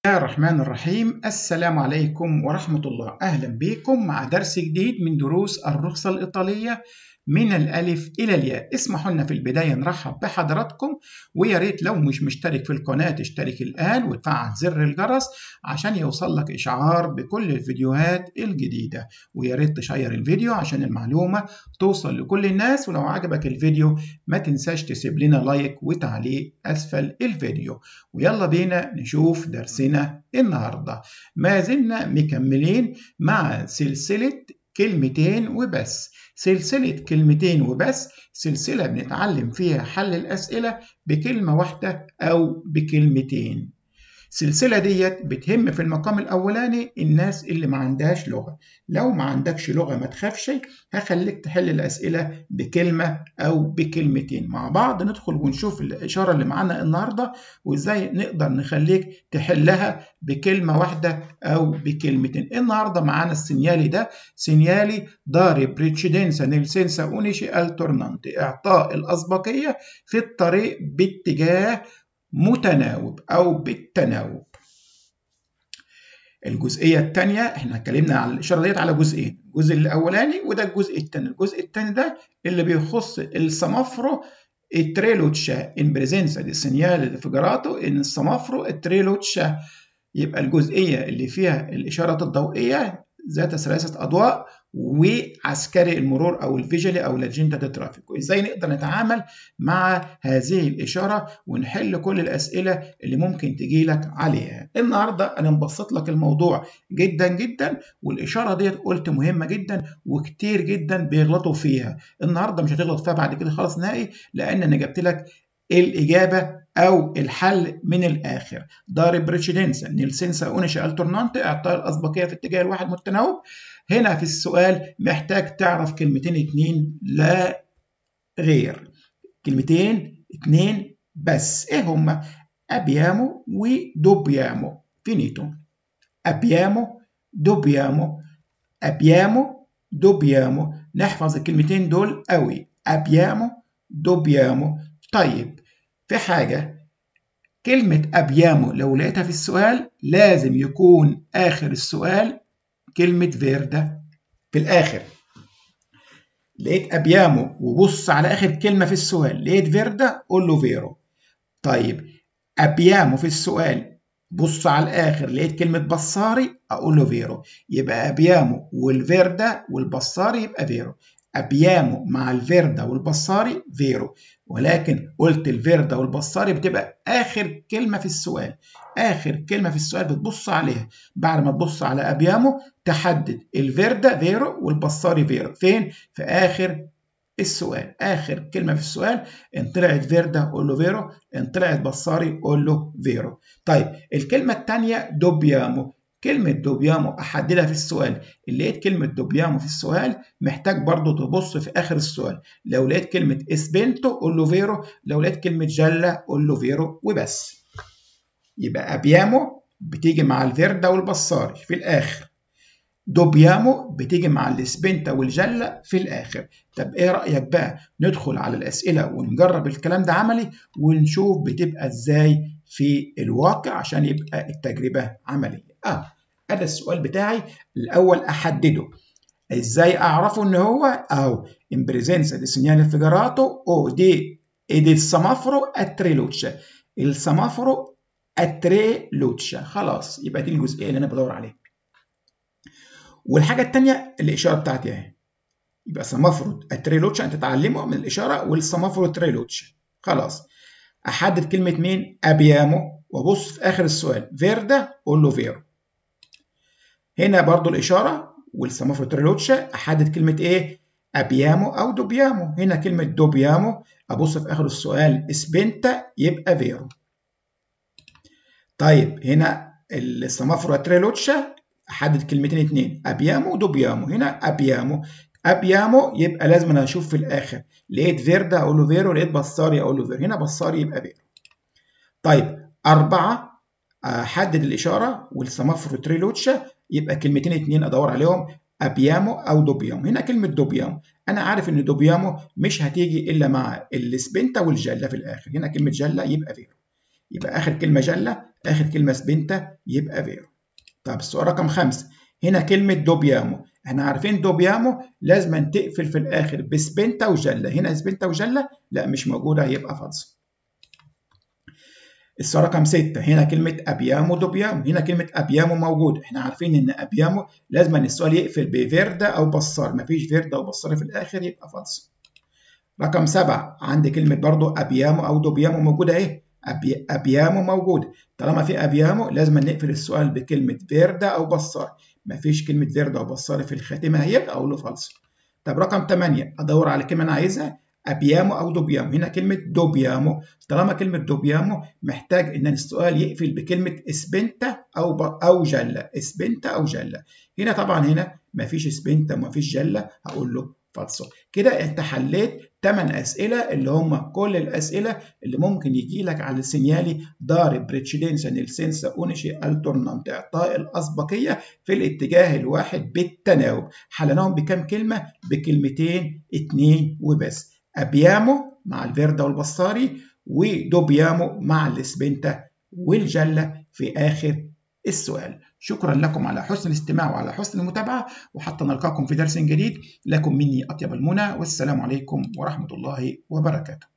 الله الرحمن الرحيم السلام عليكم ورحمة الله أهلا بكم مع درس جديد من دروس الرخصة الإيطالية من الألف إلى الياء اسمحوا لنا في البداية نرحب بحضراتكم ويا ريت لو مش مشترك في القناة تشترك الآن وتفعل زر الجرس عشان يوصل لك إشعار بكل الفيديوهات الجديدة ويا ريت تشير الفيديو عشان المعلومة توصل لكل الناس ولو عجبك الفيديو ما تنساش تسيب لنا لايك وتعليق أسفل الفيديو ويلا بينا نشوف درسنا النهاردة ما زلنا مكملين مع سلسلة كلمتين وبس سلسلة كلمتين وبس سلسلة بنتعلم فيها حل الأسئلة بكلمة واحدة أو بكلمتين السلسلة ديت بتهم في المقام الأولاني الناس اللي ما عندهاش لغة لو ما عندكش لغة ما تخافش هخليك تحل الأسئلة بكلمة أو بكلمتين مع بعض ندخل ونشوف الإشارة اللي معانا النهاردة وإزاي نقدر نخليك تحلها بكلمة واحدة أو بكلمتين النهاردة معانا السينيالي ده سينيالي داري بريتشيدنسا نيلسنسا أونيشي التورنانتي إعطاء الأسبقية في الطريق باتجاه متناوب أو بالتناوب الجزئية الثانية احنا اتكلمنا على الإشارة ديت على جزئين الجزء الأولاني وده الجزء الثاني الجزء الثاني ده اللي بيخص السمافرو التريلوتشا in presenza di segnale di figurato in السمافرو التريلوتشا يبقى الجزئية اللي فيها الإشارة الضوئية ذات ثلاثة أضواء وعسكري المرور أو الفيجلي أو لاجنتا ترافيك وإزاي نقدر نتعامل مع هذه الإشارة ونحل كل الأسئلة اللي ممكن تجي لك عليها النهاردة أنا مبسط لك الموضوع جدا جدا والإشارة ديت قلت مهمة جدا وكتير جدا بيغلطوا فيها النهاردة مش هتغلط فيها بعد كده خلاص نهائي لأن أنا جبت لك الإجابة أو الحل من الآخر دار بريتشيدنسا نيلسنسا أونيشا التورنانتي إعطاء الأسبقية في اتجاه الواحد متناوب هنا في السؤال محتاج تعرف كلمتين اتنين لا غير كلمتين اتنين بس ايه هما ابيامو ودوبيامو فينيتو ابيامو دوبيامو ابيامو دوبيامو نحفظ الكلمتين دول قوي ابيامو دوبيامو طيب في حاجة كلمة أبيامو لو لقيتها في السؤال لازم يكون آخر السؤال كلمة فيردا في الآخر لقيت أبيامو وبص على آخر كلمة في السؤال لقيت فيردا قول له فيرو طيب أبيامو في السؤال بص على الآخر لقيت كلمة بصاري أقول له فيرو يبقى أبيامو والفيردا والبصاري يبقى فيرو أبيامو مع الفيردا والبصاري فيرو ولكن قلت الفيردا والبصاري بتبقى آخر كلمة في السؤال آخر كلمة في السؤال بتبص عليها بعد ما تبص على أبيامو تحدد الفيردا فيرو والبصاري فيرو فين؟ في آخر السؤال آخر كلمة في السؤال إن طلعت فيردا قول له فيرو إن طلعت بصاري قول له فيرو طيب الكلمة الثانية دوبيامو كلمة دوبيامو أحددها في السؤال اللي لقيت كلمة دوبيامو في السؤال محتاج برضو تبص في آخر السؤال لو لقيت كلمة اسبنتو قول له فيرو لو لقيت كلمة جلا قول له فيرو وبس يبقى أبيامو بتيجي مع الفيردا والبصاري في الآخر دوبيامو بتيجي مع الاسبنتا والجلة في الآخر طب إيه رأيك بقى ندخل على الأسئلة ونجرب الكلام ده عملي ونشوف بتبقى إزاي في الواقع عشان يبقى التجربة عملية اه ادي السؤال بتاعي الاول احدده ازاي اعرفه ان هو اهو in presenza di segnale figurato o di e del semaforo a tre luce السمافورو اتري لوتشا خلاص يبقى دي الجزئيه اللي انا بدور عليها والحاجه الثانيه الاشاره بتاعتي اهي يبقى سمافورو اتري لوتشا انت تتعلمه من الاشاره والسمافورو تري لوتشا خلاص احدد كلمه مين ابيامو وابص في اخر السؤال فيردا قول له فيرو هنا برضو الاشاره والسمافورو تريلوتشا احدد كلمه ايه ابيامو او دوبيامو هنا كلمه دوبيامو ابص في اخر السؤال اسبنتا يبقى فيرو طيب هنا السمافورو تريلوتشا احدد كلمتين اتنين ابيامو ودوبيامو هنا ابيامو ابيامو يبقى لازم انا اشوف في الاخر لقيت فيردا اقول له فيرو لقيت بصاري اقول له فيرو هنا بصاري يبقى فيرو طيب أربعة أحدد الإشارة والسمافرو تريلوتشا يبقى كلمتين اتنين أدور عليهم أبيامو أو دوبيامو هنا كلمة دوبيامو أنا عارف إن دوبيامو مش هتيجي إلا مع السبنتا والجلة في الآخر هنا كلمة جلة يبقى فيرو يبقى آخر كلمة جلة اخر كلمه سبنتا يبقى فيرو طب السؤال رقم خمسة هنا كلمه دوبيامو احنا عارفين دوبيامو لازم تقفل في الاخر بسبنتا وجله هنا سبنتا وجله لا مش موجوده يبقى فالص السؤال رقم 6 هنا كلمة أبيامو دوبيامو هنا كلمة أبيامو موجود احنا عارفين إن أبيامو لازم أن السؤال يقفل بفيردا أو بصار مفيش فيردا أو بصار في الآخر يبقى فالص رقم 7 عندي كلمة برضو أبيامو أو دوبيامو موجودة إيه أبي... أبيامو موجود طالما في أبيامو لازم نقفل السؤال بكلمة فيردا أو بصار مفيش كلمة فيردا أو بصار في الخاتمة هيبقى أقول له فالص طب رقم 8 أدور على كلمة أنا عايزها ابيامو او دوبيامو هنا كلمه دوبيامو طالما كلمه دوبيامو محتاج ان السؤال يقفل بكلمه اسبنتا او ب... او جله اسبنتا او جله هنا طبعا هنا مفيش اسبنتا ومفيش جله هقول له فالصو كده انت حليت 8 اسئله اللي هم كل الاسئله اللي ممكن يجي لك على السينيالي ضارب بريتشيدنسا نيلسنسا اونيشي التورنانت اعطاء الاسبقيه في الاتجاه الواحد بالتناوب حلناهم بكم كلمه بكلمتين اتنين وبس أبيامو مع الفيردا والبصاري ودوبيامو مع الإسبنتا والجلة في آخر السؤال شكرا لكم على حسن الاستماع وعلى حسن المتابعة وحتى نلقاكم في درس جديد لكم مني أطيب المنى والسلام عليكم ورحمة الله وبركاته